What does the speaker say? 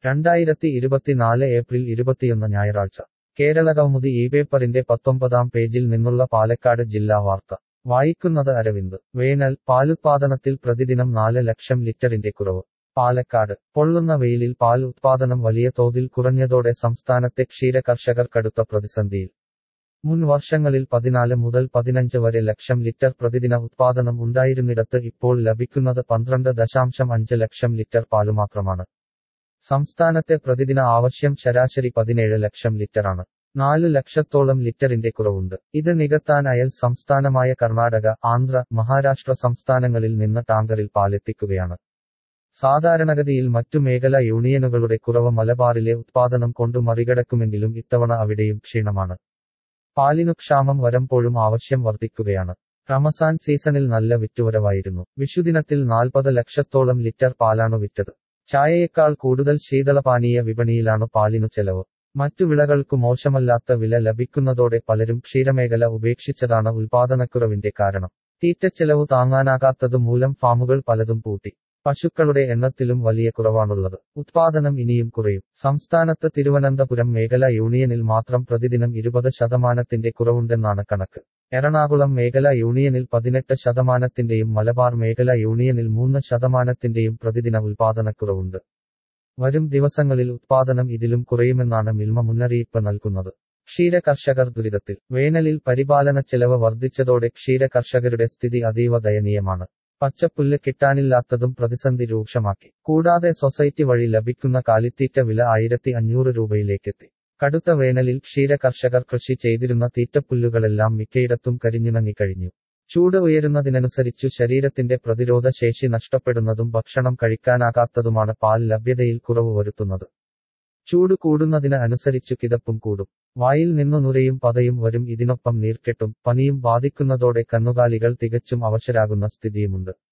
രണ്ടായിരത്തി ഇരുപത്തിനാല് ഏപ്രിൽ ഇരുപത്തിയൊന്ന് ഞായറാഴ്ച കേരള കൗമുദി ഈ പേപ്പറിന്റെ പത്തൊമ്പതാം പേജിൽ നിന്നുള്ള പാലക്കാട് ജില്ലാ വാർത്ത വായിക്കുന്നത് അരവിന്ദ് വേനൽ പാലുത്പാദനത്തിൽ പ്രതിദിനം നാല് ലക്ഷം ലിറ്ററിന്റെ കുറവ് പാലക്കാട് പൊള്ളുന്ന വെയിലിൽ പാൽ ഉത്പാദനം വലിയ തോതിൽ കുറഞ്ഞതോടെ സംസ്ഥാനത്തെ ക്ഷീര കർഷകർ കടുത്ത പ്രതിസന്ധിയിൽ മുൻ വർഷങ്ങളിൽ പതിനാല് മുതൽ പതിനഞ്ച് വരെ ലക്ഷം ലിറ്റർ പ്രതിദിന ഉത്പാദനം ഉണ്ടായിരുന്നിടത്ത് ഇപ്പോൾ ലഭിക്കുന്നത് പന്ത്രണ്ട് ദശാംശം അഞ്ച് ലക്ഷം ലിറ്റർ പാലുമാത്രമാണ് സംസ്ഥാനത്തെ പ്രതിദിന ആവശ്യം ശരാശരി പതിനേഴ് ലക്ഷം ലിറ്ററാണ് നാലു ലക്ഷത്തോളം ലിറ്ററിന്റെ കുറവുണ്ട് ഇത് നികത്താൻ അയൽ സംസ്ഥാനമായ കർണാടക ആന്ധ്ര മഹാരാഷ്ട്ര സംസ്ഥാനങ്ങളിൽ നിന്ന് ടാങ്കറിൽ പാലെത്തിക്കുകയാണ് സാധാരണഗതിയിൽ മറ്റു മേഖലാ യൂണിയനുകളുടെ കുറവ് മലബാറിലെ ഉത്പാദനം കൊണ്ട് മറികടക്കുമെങ്കിലും ഇത്തവണ അവിടെയും ക്ഷീണമാണ് പാലിനു ക്ഷാമം വരുമ്പോഴും ആവശ്യം വർദ്ധിക്കുകയാണ് റമസാൻ സീസണിൽ നല്ല വിറ്റുവരവായിരുന്നു വിഷുദിനത്തിൽ നാൽപ്പത് ലക്ഷത്തോളം ലിറ്റർ പാലാണ് വിറ്റത് ചായയേക്കാൾ കൂടുതൽ ശീതളപാനീയ വിപണിയിലാണ് പാലിനു ചെലവ് മറ്റു വിളകൾക്കു മോശമല്ലാത്ത വില ലഭിക്കുന്നതോടെ പലരും ക്ഷീരമേഖല ഉപേക്ഷിച്ചതാണ് ഉൽപാദനക്കുറവിന്റെ കാരണം തീറ്റച്ചെലവ് താങ്ങാനാകാത്തതു മൂലം ഫാമുകൾ പലതും പൂട്ടി പശുക്കളുടെ എണ്ണത്തിലും വലിയ കുറവാണുള്ളത് ഉത്പാദനം ഇനിയും കുറയും സംസ്ഥാനത്ത് തിരുവനന്തപുരം മേഖലാ യൂണിയനിൽ മാത്രം പ്രതിദിനം ഇരുപത് ശതമാനത്തിന്റെ കുറവുണ്ടെന്നാണ് കണക്ക് എറണാകുളം മേഖലാ യൂണിയനിൽ പതിനെട്ട് ശതമാനത്തിന്റെയും മലബാർ മേഖലാ യൂണിയനിൽ മൂന്ന് ശതമാനത്തിന്റെയും പ്രതിദിന ഉൽപാദനക്കുറവുണ്ട് വരും ദിവസങ്ങളിൽ ഉത്പാദനം ഇതിലും കുറയുമെന്നാണ് മിൽമ മുന്നറിയിപ്പ് നൽകുന്നത് ക്ഷീര കർഷകർ ദുരിതത്തിൽ വേനലിൽ പരിപാലന ചെലവ് വർദ്ധിച്ചതോടെ ക്ഷീര കർഷകരുടെ സ്ഥിതി അതീവ ദയനീയമാണ് പച്ചപ്പുല്ല് കിട്ടാനില്ലാത്തതും പ്രതിസന്ധി രൂക്ഷമാക്കി കൂടാതെ സൊസൈറ്റി വഴി ലഭിക്കുന്ന കാലിത്തീറ്റ വില ആയിരത്തി അഞ്ഞൂറ് രൂപയിലേക്കെത്തി കടുത്ത വേനലിൽ ക്ഷീര കർഷകർ കൃഷി ചെയ്തിരുന്ന തീറ്റപ്പുല്ലുകളെല്ലാം മിക്കയിടത്തും കരിഞ്ഞുണങ്ങിക്കഴിഞ്ഞു ചൂട് ഉയരുന്നതിനനുസരിച്ചു ശരീരത്തിന്റെ പ്രതിരോധ ശേഷി നഷ്ടപ്പെടുന്നതും ഭക്ഷണം കഴിക്കാനാകാത്തതുമാണ് പാൽ ലഭ്യതയിൽ കുറവ് വരുത്തുന്നത് ചൂട് കൂടുന്നതിന് അനുസരിച്ചു കിതപ്പും കൂടും വായിൽ നിന്നു നുരയും പതയും വരും ഇതിനൊപ്പം നീർക്കെട്ടും പനിയും ബാധിക്കുന്നതോടെ കന്നുകാലികൾ തികച്ചും അവശരാകുന്ന സ്ഥിതിയുമുണ്ട്